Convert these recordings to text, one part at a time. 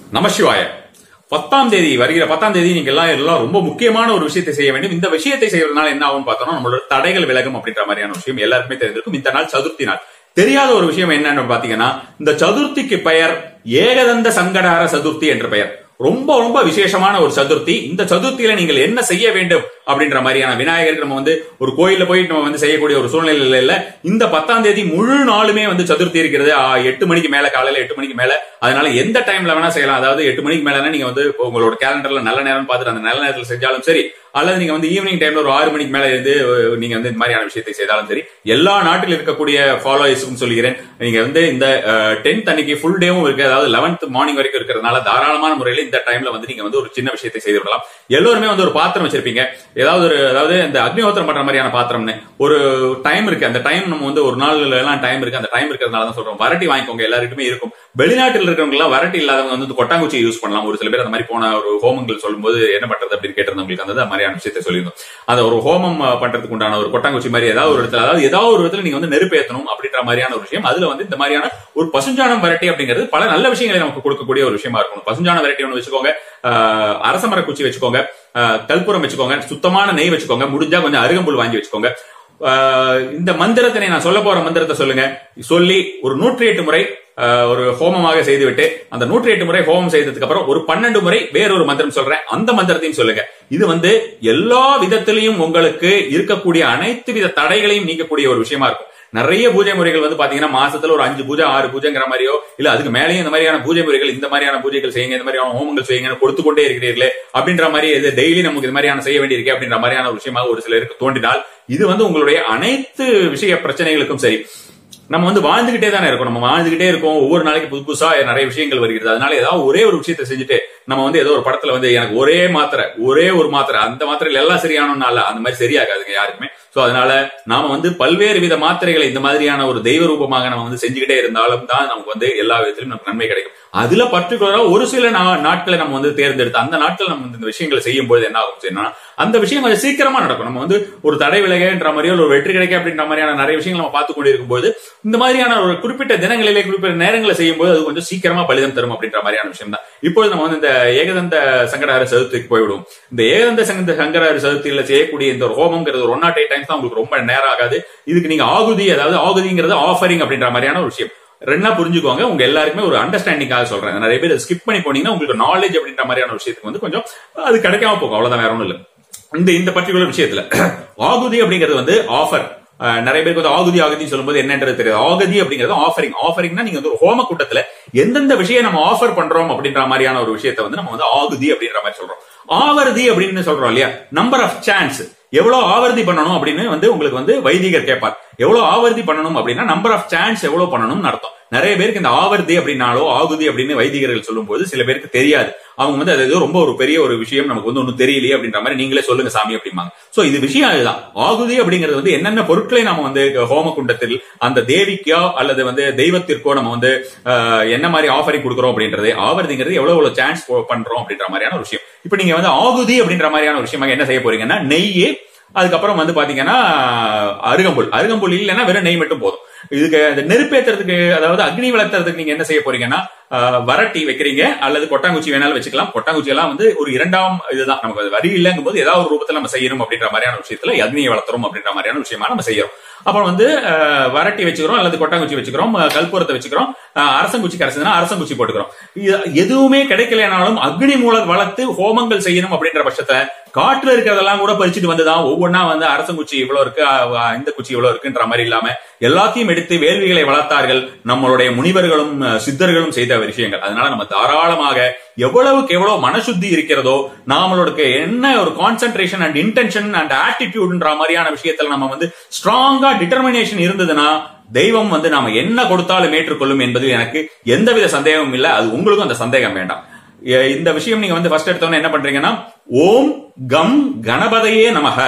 நமசிவாய பத்தாம் தேதி வருகிற பத்தாம் தேதி நீங்க எல்லாம் எல்லாம் ரொம்ப முக்கியமான ஒரு விஷயத்தை செய்ய வேண்டும் இந்த விஷயத்தை செய்வதனால என்ன ஆகும் பார்த்தோம்னா நம்மளோட தடைகள் விலகும் அப்படின்ற மாதிரியான விஷயம் எல்லாருக்குமே தெரிஞ்சிருக்கும் இந்த நாள் சதுர்த்தி நாள் தெரியாத ஒரு விஷயம் என்னன்னு பாத்தீங்கன்னா இந்த சதுர்த்திக்கு பெயர் ஏகதந்த சங்கடார சதுர்த்தி என்ற பெயர் ரொம்ப ரொம்ப விசேஷமான ஒரு சதுர்த்தி இந்த சதுர்த்தியில நீங்கள் என்ன செய்ய வேண்டும் அப்படின்ற மாதிரியான விநாயகருக்கு நம்ம வந்து ஒரு கோயில்ல போய் நம்ம வந்து செய்யக்கூடிய ஒரு சூழ்நிலை இல்ல இந்த பத்தாம் தேதி முழு நாளுமே வந்து சதுர்த்தி இருக்கிறது ஆ, எட்டு மணிக்கு மேல காலையில எட்டு மணிக்கு மேல அதனால எந்த டைம்ல வேணா செய்யலாம் அதாவது எட்டு மணிக்கு மேல நீங்க வந்து உங்களோட கேலண்டர்ல நல்ல நேரம் பார்த்துட்டு அந்த நல்ல நேரத்துல செஞ்சாலும் சரி அல்லது நீங்க வந்து ஈவினிங் டைம்ல ஒரு ஆறு மணிக்கு மேல இருந்து அஹ், நீங்க வந்து இந்த மாதிரியான விஷயத்தை செய்தாலும் சரி எல்லா நாட்டில் இருக்கக்கூடிய ஃபாலோவர்ஸுக்கும் சொல்கிறேன் நீங்க வந்து இந்த டென்த் அன்னைக்கு ஃபுல் டேவும் இருக்கு அதாவது லெவன்த் மார்னிங் வரைக்கும் இருக்கிறதுனால தாராளமான முறையில் இந்த டைம்ல வந்து நீங்க வந்து ஒரு சின்ன விஷயத்தை செய்து விடலாம் எல்லோருமே வந்து ஒரு பாத்திரம் வச்சிருப்பீங்க ஏதாவது ஒரு அதாவது இந்த அக்னிஹோத்திரம் பண்ற மாதிரியான பாத்திரம்னு ஒரு டைம் இருக்கு அந்த டைம் நம்ம வந்து ஒரு நாள் எல்லாம் டைம் இருக்கு அந்த டைம் இருக்கிறதுனால தான் சொல்றோம் வரட்டி வாங்கிக்கோங்க எல்லாருக்குமே இருக்கும் வெளிநாட்டில் இருக்கிறவங்க எல்லாம் வரட்டி இல்லாதவங்க வந்து இந்த கொட்டாங்குச்சி யூஸ் பண்ணலாம் ஒரு சில பேர் அந்த மாதிரி போன ஒரு ஹோமங்கள் சொல்லும்போது என்ன பண்றது அப்படின்னு கேட்டிருந்தவங்களுக்கு அந்த மாதிரியான விஷயத்தை சொல்லியிருந்தோம் அந்த ஒரு ஹோமம் அஹ், பண்றதுக்கு உண்டான ஒரு கொட்டாங்குச்சி மாதிரி ஏதாவது ஒரு இடத்துல அதாவது ஏதாவது ஒரு இடத்துல நீங்க வந்து நெருப்பேத்தணும் அப்படின்ற மாதிரியான ஒரு விஷயம் அதுல வந்து இந்த மாதிரியான ஒரு பசுஞ்சாணம் வரட்டி அப்படிங்கிறது பல நல்ல விஷயங்களை நமக்கு கொடுக்கக்கூடிய ஒரு விஷயமா இருக்கும் பசுஞ்சாணம் வரட்டி ஒன்று வச்சுக்கோங்க அஹ், அரச மரக் குச்சி வச்சுக்கோங்க அஹ், கற்பூரம் வச்சுக்கோங்க சுத்தமான நெய் வச்சுக்கோங்க முடிஞ்சா கொஞ்சம் அருகம்புல் வாங்கி வச்சுக்கோங்க அஹ், இந்த மந்திரத்தினை நான் சொல்ல போற மந்திரத்தை சொல்லுங்க சொல்லி ஒரு நூற்றி எட்டு முறை அஹ், ஒரு ஹோமமாக செய்துவிட்டு அந்த நூற்றி எட்டு முறை ஹோமம் செய்ததுக்கு அப்புறம் ஒரு பன்னெண்டு முறை வேறொரு மந்திரம் சொல்றேன் அந்த மந்திரத்தையும் சொல்லுங்க இது வந்து எல்லா விதத்திலையும் உங்களுக்கு இருக்கக்கூடிய அனைத்து வித தடைகளையும் நீக்கக்கூடிய ஒரு விஷயமா இருக்கும் நிறைய பூஜை முறைகள் வந்து பாத்தீங்கன்னா மாசத்துல ஒரு அஞ்சு பூஜை ஆறு பூஜைங்கிற மாதிரியோ இல்ல அதுக்கு மேலேயும் இந்த மாதிரியான பூஜை முறைகள் இந்த மாதிரியான பூஜைகள் செய்யுங்க இந்த மாதிரியான ஹோமங்கள் செய்யுங்க கொடுத்து கொண்டே இருக்கிறீர்களே அப்படின்ற மாதிரி இது டெய்லி நமக்கு இது மாதிரியான செய்ய வேண்டியிருக்கு அப்படின்ற மாதிரியான ஒரு விஷயமாக ஒரு சிலருக்கு தோன்றினால் இது வந்து உங்களுடைய அனைத்து விஷய பிரச்சனைகளுக்கும் சரி நம்ம வந்து வாழ்ந்துகிட்டே தானே இருக்கோம் நம்ம வாழ்ந்துகிட்டே இருக்கோம் ஒவ்வொரு நாளைக்கு புது புதுசா நிறைய விஷயங்கள் வருகிறது அதனால ஏதாவது ஒரே ஒரு விஷயத்தை செஞ்சுட்டு நம்ம வந்து ஏதோ ஒரு படத்துல வந்து எனக்கு ஒரே மாத்திரை ஒரே ஒரு மாத்திரை அந்த மாத்திரையில எல்லாம் சரியானோம்னா இல்ல அந்த மாதிரி சரியாகாதுங்க யாருக்குமே சோ அதனால நாம வந்து பல்வேறு வித மாத்திரைகளை இந்த மாதிரியான ஒரு தெய்வ ரூபமாக நம்ம வந்து செஞ்சுக்கிட்டே இருந்தாலும் தான் நமக்கு வந்து எல்லா விதத்திலும் நமக்கு நன்மை கிடைக்கும் அதுல பர்டிகுலரா ஒரு சில நா- நாட்களை நம்ம வந்து தேர்ந்தெடுத்து அந்த நாட்கள் நம்ம வந்து இந்த விஷயங்களை செய்யும் போது என்ன ஆகும் சொன்னா அந்த விஷயம் கொஞ்சம் சீக்கிரமா நடக்கும் நம்ம வந்து ஒரு தடை விலகன்ற மாதிரியோ ஒரு வெற்றி கிடைக்க அப்படின்ற மாதிரியான நிறைய விஷயங்கள் நம்ம பார்த்து கொண்டிருக்கும் போது இந்த மாதிரியான ஒரு குறிப்பிட்ட தினங்களிலே குறிப்பிட்ட நேரங்களை செய்யும் போது அது கொஞ்சம் சீக்கிரமா பலிதம் தரும் அப்படின்ற மாதிரியான விஷயம் தான் இப்பொழுது நம்ம வந்து இந்த ஏகதந்த சங்கடார சதுர்த்திக்கு போய்விடுவோம் இந்த ஏகதந்த சங்க சங்கடார சதுர்த்தியில செய்யக்கூடிய இந்த ஒரு ஹோமங்கிறது ஒரு ஒன் நாட் எயிட் டைம்ஸ் தான் உங்களுக்கு ரொம்ப நேரம் ஆகாது இதுக்கு நீங்க ஆகுதி அதாவது ஆகுதிங்கிறது ஆஃபரிங் அப்படின்ற மாதிரியான ஒரு விஷயம் ரெண்டா புரிஞ்சுக்கோங்க உங்க எல்லாருக்குமே ஒரு அண்டர்ஸ்டாண்டிங்காக சொல்றேன் நிறைய பேர் ஸ்கிப் பண்ணி போனீங்கன்னா உங்களுக்கு நாலேஜ் அப்படின்ற மாதிரியான விஷயத்துக்கு வந்து கொஞ்சம் அது கிடைக்காம போகும் அவ்வளவுதான் வேற ஒண்ணும் இல்ல இந்த இந்த பர்டிகுலர் விஷயத்துல ஆகுதி அப்படிங்கிறது வந்து ஆஃபர் நிறைய பேருக்கு வந்து ஆகுதி ஆகுதி சொல்லும்போது என்னன்றது தெரியாது ஆகுதி அப்படிங்கிறது ஆஃபரிங் ஆஃபரிங்னா நீங்க வந்து ஒரு ஹோம கூட்டத்துல எந்தெந்த விஷயம் நம்ம ஆஃபர் பண்றோம் அப்படின்ற மாதிரியான ஒரு விஷயத்தை வந்து நம்ம வந்து ஆகுதி அப்படின்ற மாதிரி சொல்றோம் ஆவர்தி அப்படின்னு சொல்றோம் இல்லையா நம்பர் ஆஃப் சான்ஸ் எவ்வளவு ஆவர்த்தி பண்ணணும் அப்படின்னு வந்து உங்களுக்கு வந்து வைதிகர் கேட்பார் எவ்வளவு ஆவர்த்தி பண்ணணும் அப்படின்னா நம்பர் ஆஃப் சான்ஸ் எவ்வளவு பண்ணணும்னு அர்த்தம் நிறைய பேருக்கு இந்த ஆவர்த்தி அப்படின்னாலோ ஆகுதி அப்படின்னு வைதிகர்கள் சொல்லும்போது சில பேருக்கு தெரியாது அவங்க வந்து அது ஏதோ ரொம்ப ஒரு பெரிய ஒரு விஷயம் நமக்கு வந்து ஒன்றும் தெரியலையே அப்படின்ற மாதிரி நீங்களே சொல்லுங்க சாமி அப்படிம்பாங்க சோ இது விஷயம் அதுதான் ஆகுதி அப்படிங்கிறது வந்து என்னென்ன பொருட்களை நம்ம வந்து ஹோம குண்டத்தில் அந்த தேவிக்கோ அல்லது வந்து தெய்வத்திற்கோ நம்ம வந்து அஹ், என்ன மாதிரி ஆஃபரிங் கொடுக்குறோம் அப்படின்றது ஆவர்த்திங்கிறது எவ்வளவு எவ்வளவு சான்ஸ் பண்றோம் அப்படின்ற மாதிரியான ஒரு விஷயம் இப்போ நீங்க வந்து ஆகுதி அப்படின்ற மாதிரியான ஒரு விஷயமாக என்ன செய்ய போறீங்கன்னா நெய் அதுக்கப்புறம் வந்து பாத்தீங்கன்னா அருகம்புல் அருகம்புல் இல்லைன்னா வெறும் நெய் மட்டும் போதும் இதுக்கு இந்த நெருப்பேத்துறதுக்கு அதாவது அக்னி வளர்த்துறதுக்கு நீங்க என்ன செய்ய போறீங்கன்னா ஆஹ், வரட்டி வைக்கிறீங்க அல்லது கொட்டாங்குச்சி வேணாலும் வச்சுக்கலாம் கொட்டாங்குச்சி எல்லாம் வந்து ஒரு இரண்டாம் இதுதான் நமக்கு அது வரி இல்லைங்கும் போது ஏதாவது ஒரு ரூபத்துல நம்ம செய்யணும் அப்படின்ற மாதிரியான விஷயத்துல அக்னியை வளர்த்துறோம் அப்படின்ற மாதிரியான விஷயமா நம்ம செய்யறோம் அப்புறம் வந்து ஆஹ், வரட்டி வச்சுக்கிறோம் அல்லது கொட்டாங்குச்சி வச்சுக்கிறோம் ஆஹ், கற்பூரத்தை வச்சுக்கிறோம் ஆஹ், அரசங்குச்சி கரைச்சதுன்னா அரசங்குச்சி போட்டுக்கிறோம் இது எதுவுமே கிடைக்கலனாலும் அக்னி மூலம் வளர்த்து ஹோமங்கள் செய்யணும் அப்படின்ற பட்சத்துல காட்டுல இருக்கிறதெல்லாம் கூட பறிச்சுட்டு வந்துதான் ஒவ்வொன்னா வந்து அரசங்குச்சி இவ்வளவு இருக்கு ஆஹ், ஆஹ், இந்த குச்சி இவ்வளவு இருக்குன்ற மாதிரி இல்லாம எல்லாத்தையும் எடுத்து வேள்விகளை வளர்த்தார்கள் நம்மளுடைய முனிவர்களும் ஆஹ், சித்தர்களும் செய்த விஷயங்கள் அதனால நம்ம தாராளமாக எவ்வளவுக்கு எவ்வளவு மனசுத்தி இருக்கிறதோ நாமளோட என்ன ஒரு கான்சென்ட்ரேஷன் அண்ட் இன்டென்ஷன் அண்ட் ஆட்டிடியூட்ன்ற மாதிரியான விஷயத்துல நம்ம வந்து ஸ்ட்ராங்கா டிட்டர்மினேஷன் இருந்ததுன்னா தெய்வம் வந்து நாம என்ன கொடுத்தாலும் ஏற்றுக்கொள்ளும் என்பது எனக்கு எந்தவித சந்தேகமும் இல்லை அது உங்களுக்கும் அந்த சந்தேகம் வேண்டாம் எ- இந்த விஷயம் நீங்க வந்து ஃபர்ஸ்ட் எடுத்தோன்னே என்ன பண்றீங்கன்னா ஓம் கம் கணபதையே நமக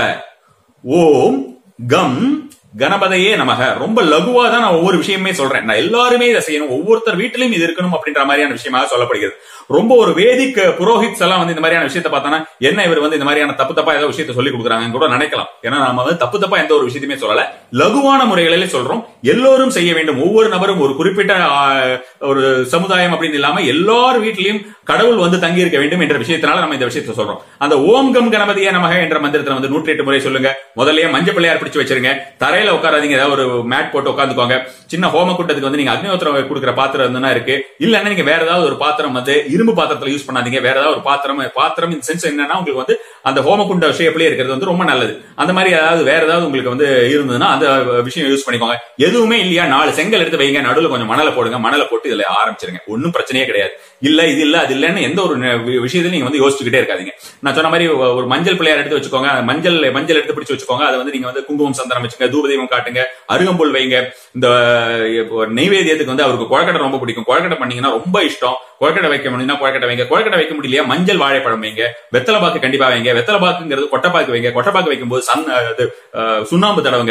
ஓம் கம் கணபதையே நமக ரொம்ப லகுவா தான் நான் ஒவ்வொரு விஷயமே சொல்றேன் நான் எல்லாருமே இதை செய்யணும் ஒவ்வொருத்தர் வீட்டிலையும் இது இருக்கணும் அப்படின்ற மாதிரியான விஷயமாக சொல்லப்படுகிறது ரொம்ப ஒரு வேதிக் புரோஹித்ஸ் எல்லாம் வந்து இந்த மாதிரியான விஷயத்தை பார்த்தோன்னா என்ன இவர் வந்து இந்த மாதிரியான தப்பு தப்பா ஏதோ விஷயத்தை சொல்லி கொடுக்குறாங்கன்னு கூட நினைக்கலாம் ஏன்னா நம்ம வந்து தப்பு தப்பா எந்த ஒரு விஷயத்தையுமே சொல்லல லகுவான முறைகளிலே சொல்றோம் எல்லோரும் செய்ய வேண்டும் ஒவ்வொரு நபரும் ஒரு குறிப்பிட்ட ஆ, ஒரு சமுதாயம் அப்படின்னு இல்லாம எல்லார் வீட்லயும் கடவுள் வந்து தங்கி இருக்க வேண்டும் என்ற விஷயத்தினால நம்ம இந்த விஷயத்தை சொல்றோம் அந்த ஓம் கம் கணபதியே நமக என்ற மந்திரத்தை வந்து நூற்றி எட்டு முறை சொல்லுங்க முதல்லயே மஞ்சள் பிள்ளையார் பிடிச்சு வச்சிருங்க தரையில உட்காராதீங்க ஏதாவது ஒரு மேட் போட்டு உட்காந்துக்கோங்க சின்ன ஹோம கூட்டத்துக்கு வந்து நீங்க அக்னிஹோத்திரம் கொடுக்குற பாத்திரம் இருந்ததுன்னா இருக்கு இல்லன்னா நீங்க வேற ஏதாவது ஒரு பாத்திரம் வந்து இரும்பு பாத்திரத்துல யூஸ் பண்ணாதீங்க வேற ஏதாவது ஒரு பாத்திரம் பாத்திரம் இந்த சென்ஸ் என்னன்னா உங்களுக்கு வந்து அந்த ஹோமகுண்ட ஷேப்லயே இருக்கிறது வந்து ரொம்ப நல்லது அந்த மாதிரி ஏதாவது வேற ஏதாவது உங்களுக்கு வந்து இருந்ததுன்னா அந்த விஷயம் யூஸ் பண்ணிக்கோங்க எதுவுமே இல்லையா நாலு செங்கல் எடுத்து வைங்க நடுவில் கொஞ்சம் மணலை போடுங்க மணலை போட்டு இதுல ஆரம்பிச்சிருங்க ஒன்னும் பிரச்சனையே கிடையாது இல்ல இது இல்ல அது இல்லன்னு எந்த ஒரு விஷயத்தையும் நீங்க வந்து யோசிச்சுக்கிட்டே இருக்காதீங்க நான் சொன்ன மாதிரி ஒரு மஞ்சள் பிள்ளையார் எடுத்து வச்சுக்கோங்க மஞ்சள் மஞ்சள் எடுத்து பிடிச்சு வச்சுக்கோங்க அதை வந்து நீங்க வந்து குங்குமம் சந்தனம் வச்சுங்க தூபதீபம் காட்டுங்க அருகம்புல் வைங்க இந்த நெய்வேத்தியத்துக்கு வந்து அவருக்கு குழக்கட்டை ரொம்ப பிடிக்கும் குழக்கட்டை பண்ணீங்கன்னா ரொம்ப இஷ்டம் குழக்கட்டை வைக்க முடியும்னா குழக்கட்டை வைங்க குழக்கட்டை வைக்க முடியலையா மஞ்சள் வாழைப்பழம் வைங்க வெத்தலை பாக்கு கண்டிப்பா வைங்க வெத்தலை பாக்குங்கிறது கொட்டைப்பாக்கு வைங்க கொட்டைப்பாக்கு வைக்கும்போது சன் சுண்ணாம்பு தடவுங்க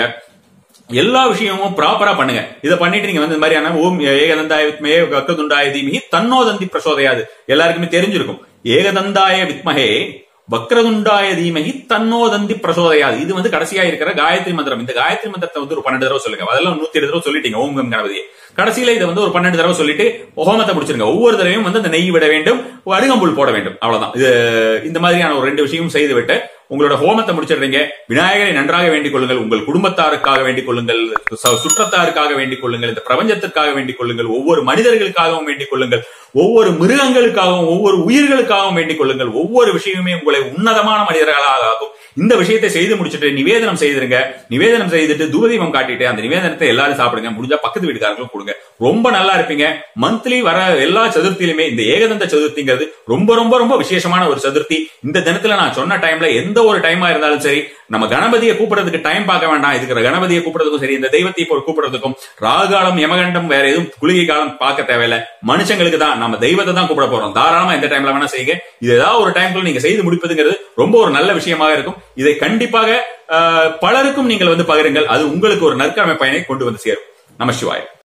எல்லா விஷயமும் ப்ராப்பரா பண்ணுங்க இதை பண்ணிட்டு நீங்க வந்து இந்த மாதிரியான ஓம் ஏகதந்தாய வித்மயே வக்கதுண்டாய தீமிகி தன்னோதந்தி பிரசோதையாது எல்லாருக்குமே தெரிஞ்சிருக்கும் ஏகதந்தாய வித்மகே வக்ரதுண்டாய தீமகி தன்னோதந்தி பிரசோதையாது இது வந்து கடைசியா இருக்கிற காயத்ரி மந்திரம் இந்த காயத்ரி மந்திரத்தை வந்து ஒரு பன்னெண்டு தடவை சொல்லுங்க அதெல்லாம் நூத்தி எட்டு தடவை சொல்லிட்டீங்க ஓம் கம் கணபதியை கடைசியில இதை வந்து ஒரு பன்னெண்டு தடவை சொல்லிட்டு ஹோமத்தை முடிச்சிருங்க ஒவ்வொரு தடவையும் வந்து அந்த நெய் விட வேண்டும் அருகம்புல் போட வேண்டும் அவ்வளவுதான் இது இந்த மாதிரியான ஒரு ரெண்டு விஷயமும் செய்து விட்டு உங்களோட ஹோமத்தை முடிச்சிடுறீங்க விநாயகரை நன்றாக வேண்டிக் கொள்ளுங்கள் உங்கள் குடும்பத்தாருக்காக வேண்டிக் கொள்ளுங்கள் சுற்றத்தாருக்காக வேண்டிக் கொள்ளுங்கள் இந்த பிரபஞ்சத்திற்காக வேண்டிக் கொள்ளுங்கள் ஒவ்வொரு மனிதர்களுக்காகவும் வேண்டிக் கொள்ளுங்கள் ஒவ்வொரு மிருகங்களுக்காகவும் ஒவ்வொரு உயிர்களுக்காகவும் வேண்டிக் கொள்ளுங்கள் ஒவ்வொரு விஷயமுமே உங்களை உன்னதமான மனிதர்களாக ஆகும் இந்த விஷயத்தை செய்து முடிச்சுட்டு நிவேதனம் செய்திருங்க நிவேதனம் செய்துட்டு தூபதீபம் காட்டிட்டு அந்த நிவேதனத்தை எல்லாரும் சாப்பிடுங்க முடிஞ்சா பக்கத்து வீட்டுக்காரங்களும் கொடுங்க ரொம்ப நல்லா இருப்பீங்க மந்த்லி வர எல்லா சதுர்த்தியிலுமே இந்த ஏகதந்த சதுர்த்திங்கிறது ரொம்ப ரொம்ப ரொம்ப விசேஷமான ஒரு சதுர்த்தி இந்த தினத்துல நான் சொன்ன டைம்ல எந்த ஒரு டைமா இருந்தாலும் சரி நம்ம கணபதியை கூப்பிடுறதுக்கு டைம் பார்க்க வேண்டாம் இதுக்கு கணபதியை கூப்பிடுறதுக்கும் சரி இந்த தெய்வத்தை இப்போ கூப்பிடுறதுக்கும் ராகாலம் யமகண்டம் வேற எதுவும் குளிகை காலம் பார்க்க தேவையில்லை மனுஷங்களுக்கு தான் நம்ம தெய்வத்தை தான் கூப்பிட போறோம் தாராளமா எந்த டைம்ல வேணா செய்யுங்க இது ஏதாவது ஒரு டைம்ல நீங்க செய்து முடிப்பதுங்கிறது ரொம்ப ஒரு நல்ல விஷயமாக இருக்கும் இதை கண்டிப்பாக பலருக்கும் நீங்கள் வந்து பகிருங்கள் அது உங்களுக்கு ஒரு நற்கமை பயனை கொண்டு வந்து சேரும் நம சிவாய்